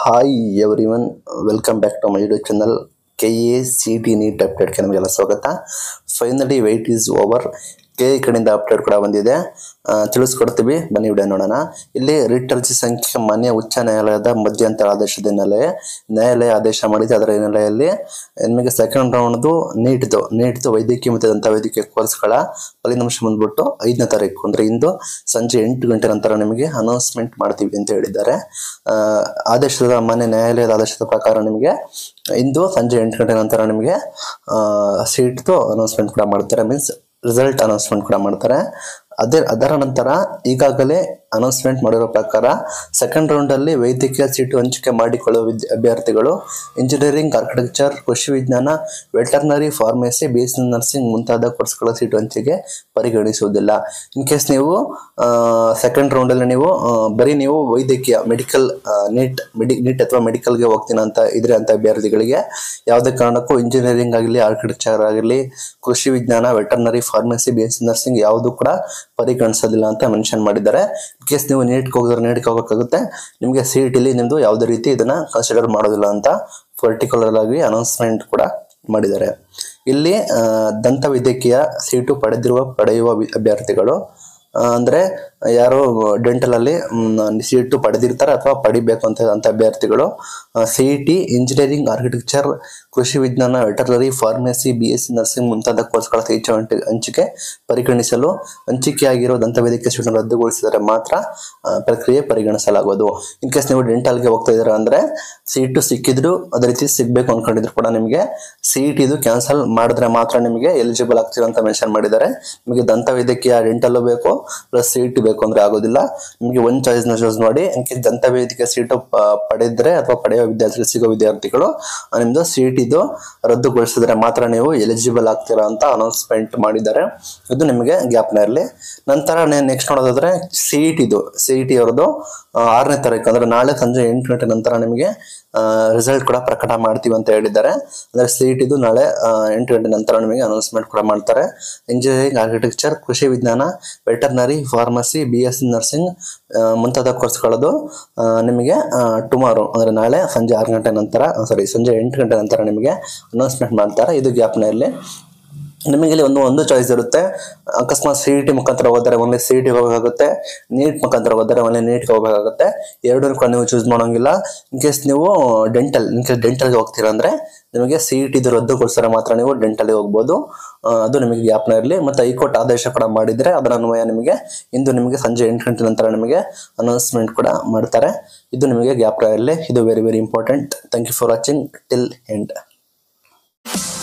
hi everyone welcome back to my YouTube channel K A C T NEET ಅಪ್ಡೇಟ್ಗೆ ನಮಗೆಲ್ಲ ಸ್ವಾಗತ finally wait is over K A ಕಡೆಯಿಂದ update ಕೂಡ ಬಂದಿದೆ ಆ, ತಿಳಿಸ್ಕೊಡ್ತೀವಿ ಬನ್ನಿ ವಿಡಿಯೋ ನೋಡೋಣ ಇಲ್ಲಿ ರಿಟ್ ಅರ್ಜಿ ಸಂಖ್ಯೆ ಮಾನ್ಯ ಉಚ್ಚ ನ್ಯಾಯಾಲಯದ ಮಧ್ಯಂತರ ಆದೇಶದ ಹಿನ್ನೆಲೆ ನ್ಯಾಯಾಲಯ ಆದೇಶ ಮಾಡಿದೆ ಅದರ ಹಿನ್ನೆಲೆಯಲ್ಲಿ ನಿಮಗೆ ಸೆಕೆಂಡ್ ರೌಂಡ್ದು ನೀಟ್ದು ನೀಟ್ದು ವೈದ್ಯಕೀಯ ಮತ್ತು ದಂತ ವೈದ್ಯಕೀಯ ಕೋರ್ಸ್ಗಳ ಫಲಿತಾಂಶ ಬಂದ್ಬಿಟ್ಟು ಐದನೇ ತಾರೀಕು ಅಂದರೆ ಇಂದು ಸಂಜೆ ಎಂಟು ಗಂಟೆ ನಂತರ ನಿಮಗೆ ಅನೌನ್ಸ್ಮೆಂಟ್ ಮಾಡ್ತೀವಿ ಅಂತ ಹೇಳಿದ್ದಾರೆ ಆ, ಆದೇಶದ ಮಾನ್ಯ ನ್ಯಾಯಾಲಯದ ಆದೇಶದ ಪ್ರಕಾರ ನಿಮಗೆ ಇಂದು ಸಂಜೆ ಎಂಟು ಗಂಟೆ ನಂತರ ನಿಮಗೆ ಸೀಟ್ದು ಅನೌನ್ಸ್ಮೆಂಟ್ ಕೂಡ ಮಾಡ್ತಾರೆ ಮೀನ್ಸ್ ರಿಸಲ್ಟ್ ಅನೌನ್ಸ್ಮೆಂಟ್ ಕೂಡ ಮಾಡ್ತಾರೆ ಅದೇ ಅದರ ನಂತರ ಈಗಾಗಲೇ ಅನೌನ್ಸ್ಮೆಂಟ್ ಮಾಡಿರೋ ಪ್ರಕಾರ ಸೆಕೆಂಡ್ ರೌಂಡಲ್ಲಿ ವೈದ್ಯಕೀಯ ಸೀಟು ಹಂಚಿಕೆ ಮಾಡಿಕೊಳ್ಳುವ ವಿದ್ಯ ಅಭ್ಯರ್ಥಿಗಳು ಇಂಜಿನಿಯರಿಂಗ್ ಆರ್ಕಿಟೆಕ್ಚರ್ ಕೃಷಿ ವಿಜ್ಞಾನ veterinary pharmacy B S nursing ಮುಂತಾದ ಕೋರ್ಸ್ಗಳ ಸೀಟು ಹಂಚಿಕೆ ಪರಿಗಣಿಸುವುದಿಲ್ಲ ಇನ್ ಕೇಸ್ ನೀವು ಸೆಕೆಂಡ್ ರೌಂಡಲ್ಲಿ ನೀವು ಆ, ಬರೀ ನೀವು ವೈದ್ಯಕೀಯ ಮೆಡಿಕಲ್ ನೀಟ್ ಮೆಡಿ ನೀಟ್ ಅಥವಾ ಮೆಡಿಕಲ್ಗೆ ಹೋಗ್ತೀನಿ ಅಂತ ಇದ್ರೆ ಅಂತ ಅಭ್ಯರ್ಥಿಗಳಿಗೆ ಯಾವುದೇ ಕಾರಣಕ್ಕೂ ಇಂಜಿನಿಯರಿಂಗ್ ಆಗಲಿ ಆರ್ಕಿಟೆಕ್ಚರ್ ಆಗಲಿ ಕೃಷಿ ವಿಜ್ಞಾನ veterinary pharmacy B S nursing ಯಾವುದು ಕೂಡ ಪರಿಗಣಿಸೋದಿಲ್ಲ ಅಂತ ಮೆನ್ಷನ್ ಮಾಡಿದ್ದಾರೆ ಇನ್ ಕೇಸ್ ನೀವು ನೀಟ್ಗೆ ಹೋಗಿದ್ರೆ ನೀಟ್ಗೆ ಹೋಗೋಕ್ಕಾಗುತ್ತೆ ನಿಮಗೆ ಸಿ ಇ ಟಿಲಿ ನಿಮ್ಮದು ಯಾವುದೇ ರೀತಿ ಇದನ್ನ ಕನ್ಸಿಡರ್ ಮಾಡೋದಿಲ್ಲ ಅಂತ ಪರ್ಟಿಕ್ಯುಲರ್ ಆಗಿ ಅನೌನ್ಸ್ಮೆಂಟ್ ಕೂಡ ಮಾಡಿದ್ದಾರೆ ಇಲ್ಲಿ ಆ, ದಂತ ವೈದ್ಯಕೀಯ ಸೀಟು ಪಡೆದಿರುವ ಪಡೆಯುವ ವಿ- ಅಭ್ಯರ್ಥಿಗಳು ಆ, ಅಂದ್ರೆ ಯಾರು ಡೆಂಟಲ್ ಅಲ್ಲಿ ಮ್, ಸೀಟು ಪಡೆದಿರ್ತಾರೆ ಅಥವಾ ಪಡಿಬೇಕು ಅಂತ ಅಂತ ಅಭ್ಯರ್ಥಿಗಳು C E T engineering architecture ಕೃಷಿ ವಿಜ್ಞಾನ veterinary pharmacy B S C nursing ಮುಂತಾದ ಕೋರ್ಸ್ಗಳ ಸೀಟು ಹಂಟಿ- ಹಂಚಿಕೆ ಪರಿಗಣಿಸಲು ಹಂಚಿಕೆಯಾಗಿರೋ ದಂತವೈದ್ಯಕೀಯ ಸೀಟನ್ನು ರದ್ದುಗೊಳಿಸಿದರೆ ಮಾತ್ರ ಆ, ಪ್ರಕ್ರಿಯೆ ಪರಿಗಣಿಸಲಾಗುವುದು ಇನ್ ಕೇಸ್ ನೀವು ಡೆಂಟಲ್ಗೆ ಹೋಗ್ತಾ ಇದ್ದೀರಾ ಅಂದ್ರೆ ಸೀಟು ಸಿಕ್ಕಿದ್ರು ಅದೇ ರೀತಿ ಸಿಗ್ಬೇಕು ಅನ್ಕೊಂಡಿದ್ರು ಕೂಡ ನಿಮಗೆ ಸಿ ಇ ಟಿದು ಕ್ಯಾನ್ಸಲ್ ಮಾಡಿದ್ರೆ ಮಾತ್ರ ನಿಮಗೆ ಎಲಿಜಿಬಲ್ ಆಗ್ತೀರಾ ಅಂತ ಮೆನ್ಷನ್ ಮಾಡಿದ್ದಾರೆ ನಿಮಗೆ ದಂತ ವೈದ್ಯಕೀಯ ಡೆಂಟಲ್ ಬೇಕು ಪ್ಲಸ್ ಸಿ ಟಿ ಬೇಕು ಅಂದ್ರೆ ಆಗೋದಿಲ್ಲ ನಿಮಗೆ ಒಂದು ಚಾಯ್ಸ್ ನ ಚೂಸ್ ಮಾಡಿ ಇನ್ಕೇಸ್ ದಂತ ವೈದ್ಯಕೀಯ ಸೀಟು ಪ- ಪಡೆದ್ರೆ ಅಥವಾ ಪಡೆಯುವ ವಿದ್ಯಾರ್ಥಿಗಳು ಸಿಗೋ ವಿದ್ಯಾರ್ಥಿಗಳು ಆ, ನಿಮ್ದು ಸಿ ಟಿದು ರದ್ದುಗೊಳಿಸಿದ್ರೆ ಮಾತ್ರ ನೀವು ಎಲಿಜಿಬಲ್ ಆಗ್ತೀರಾ ಅಂತ ಅನೌನ್ಸ್ಮೆಂಟ್ ಮಾಡಿದ್ದಾರೆ ಇದು ನಿಮಗೆ ಗ್ಯಾಪ್ನ ಇರಲಿ ನಂತರ ನೆಕ್ಸ್ಟ್ ನೋಡೋದಾದ್ರೆ ಸಿ ಇ ಟಿದು ಸಿ ಇ ಟಿ ಅವ್ರದ್ದು ಆರನೇ ತಾರೀಕು ಅಂದ್ರೆ ನಾಳೆ ಸಂಜೆ ಎಂಟು ಗಂಟೆ ನಂತರ ನಿಮಗೆ ರಿಸಲ್ಟ್ ಕೂಡ ಪ್ರಕಟ ಮಾಡ್ತೀವಿ ಅಂತ ಹೇಳಿದ್ದಾರೆ ಅಂದ್ರೆ ಸಿ ಇ ಟಿದು ನಾಳೆ ಆ, ಎಂಟು ಗಂಟೆ ನಂತರ ನಿಮಗೆ ಅನೌನ್ಸ್ಮೆಂಟ್ ಕೂಡ ಮಾಡ್ತಾರೆ ಇಂಜಿನಿಯರಿಂಗ್ ಆರ್ಕಿಟೆಕ್ಚರ್ ಕೃಷಿ ವಿಜ್ಞಾನ veterinary pharmacy B S C nursing ಮುಂತಾದ ಕೋರ್ಸ್ಗಳದ್ದು ಆ, ನಿಮಗೆ ಟುಮಾರೋ ಅಂದ್ರೆ ನಾಳೆ ಸಂಜೆ ಆರು ಗಂಟೆ ನಂತರ ಸಾರಿ ಸಂಜೆ ಎಂಟು ಗಂಟೆ ನಂತರ ನಿಮಗೆ ಅನೌನ್ಸ್ಮೆಂಟ್ ಮಾಡ್ತಾರೆ ಇದು ಗ್ಯಾಪ್ನಲ್ಲಿ ನಿಮಗೆ ಇಲ್ಲಿ ಒಂದು ಒಂದು ಚಾಯ್ಸ್ ಇರುತ್ತೆ ಅಕಸ್ಮಾತ್ ಸಿ ಟಿ ಮುಖಾಂತರ ಹೋದರೆ ಒಳ್ಳೆ ಸಿ ಟಿ ಹೋಗಬೇಕಾಗುತ್ತೆ ನೀಟ್ ಮುಖಾಂತರ ಹೋದರೆ ಒಳ್ಳೆ ನೀಟ್ಗೆ ಹೋಗಬೇಕಾಗುತ್ತೆ ಎರಡೂ ಕೂಡ ನೀವು ಚೂಸ್ ಮಾಡೋಂಗಿಲ್ಲ ಇನ್ ಕೇಸ್ ನೀವು ಡೆಂಟಲ್ ಇನ್ ಕೇಸ್ ಡೆಂಟಲ್ಗೆ ಹೋಗ್ತೀರಾ ಅಂದ್ರೆ ನಿಮಗೆ ಸಿ ಇ ಟಿದು ರದ್ದುಗೊಳಿಸಿದ್ರೆ ಮಾತ್ರ ನೀವು ಡೆಂಟಲ್ಗೆ ಹೋಗ್ಬೋದು ಆ, ಅದು ನಿಮಗೆ ಗ್ಯಾಪ್ನ ಇರಲಿ ಮತ್ತು ಹೈಕೋರ್ಟ್ ಆದೇಶ ಕೂಡ ಮಾಡಿದರೆ ಅದರ ಅನ್ವಯ ನಿಮಗೆ ಇಂದು ನಿಮಗೆ ಸಂಜೆ ಎಂಟು ಗಂಟೆ ನಂತರ ನಿಮಗೆ ಅನೌನ್ಸ್ಮೆಂಟ್ ಕೂಡ ಮಾಡ್ತಾರೆ ಇದು ನಿಮಗೆ ಗ್ಯಾಪ್ನ ಇರಲಿ ಇದು very very important thank you for watching till end